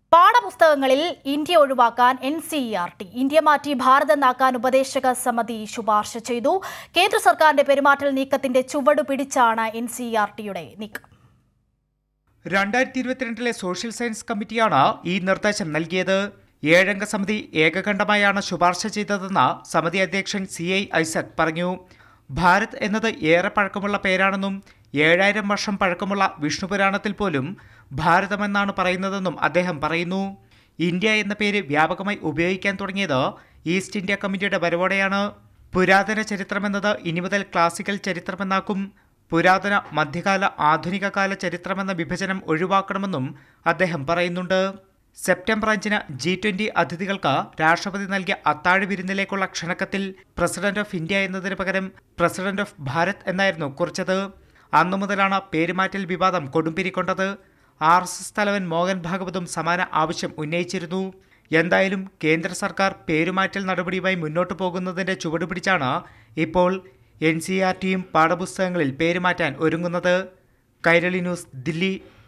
പാഠപുസ്തകങ്ങളിൽ India ഒഴിവാക്കാൻ N C E R T India മാറ്റി ഭാരതെന്നാക്കാൻ ഉപദേശക സമിതി ശുപാർശ ചെയ്തു കേന്ദ്ര സർക്കാരിന്റെ പെരുമാറ്റൽ നീക്കത്തിന്റെ ചുവട് പിടിച്ചാണ് എൻ സി ഇ ആർ ടിയുടെ നീക്കം രണ്ടായിരത്തി ഇരുപത്തിരണ്ടിലെ സോഷ്യൽ സയൻസ് കമ്മിറ്റിയാണ് ഈ നിർദ്ദേശം നൽകിയത് ഏഴംഗ സമിതി ഏകകണ്ഠമായാണ് ശുപാർശ ചെയ്തതെന്ന് സമിതി അധ്യക്ഷൻ സി ഐ ഐസക് പറഞ്ഞു ഭാരത് എന്നത് ഏറെ പഴക്കമുള്ള പേരാണെന്നും ഏഴായിരം വർഷം പഴക്കമുള്ള വിഷ്ണുപുരാണത്തിൽ പോലും ഭാരതമെന്നാണ് പറയുന്നതെന്നും അദ്ദേഹം പറയുന്നു ഇന്ത്യ എന്ന പേര് വ്യാപകമായി ഉപയോഗിക്കാൻ തുടങ്ങിയത് ഈസ്റ്റ് ഇന്ത്യ കമ്മിറ്റിയുടെ വരവോടെയാണ് പുരാതന ചരിത്രമെന്നത് ഇനി മുതൽ ക്ലാസിക്കൽ ചരിത്രമെന്നാക്കും പുരാതന മധ്യകാല ആധുനിക കാല ചരിത്രമെന്ന വിഭജനം ഒഴിവാക്കണമെന്നും അദ്ദേഹം പറയുന്നുണ്ട് സെപ്റ്റംബർ അഞ്ചിന് ജി ട്വന്റി അതിഥികൾക്ക് രാഷ്ട്രപതി നൽകിയ അത്താഴ വിരുന്നിലേക്കുള്ള ക്ഷണക്കത്തിൽ പ്രസിഡന്റ് ഓഫ് ഇന്ത്യ എന്നതിന് പകരം പ്രസിഡന്റ് ഓഫ് ഭാരത് എന്നായിരുന്നു കുറിച്ചത് അന്നു മുതലാണ് പേരുമാറ്റൽ വിവാദം കൊടുമ്പിരിക്കൊണ്ടത് ആർ എസ് എസ് തലവൻ മോഹൻ ഭാഗവതും സമാന ആവശ്യം ഉന്നയിച്ചിരുന്നു എന്തായാലും കേന്ദ്ര സർക്കാർ പേരുമാറ്റൽ നടപടിയുമായി മുന്നോട്ടു പോകുന്നതിന്റെ ചുവട് പിടിച്ചാണ് ഇപ്പോൾ എൻ സി ആർ ടിയും പാഠപുസ്തകങ്ങളിൽ പേരുമാറ്റാൻ ഒരുങ്ങുന്നത് കൈരളി ന്യൂസ് ദില്ലി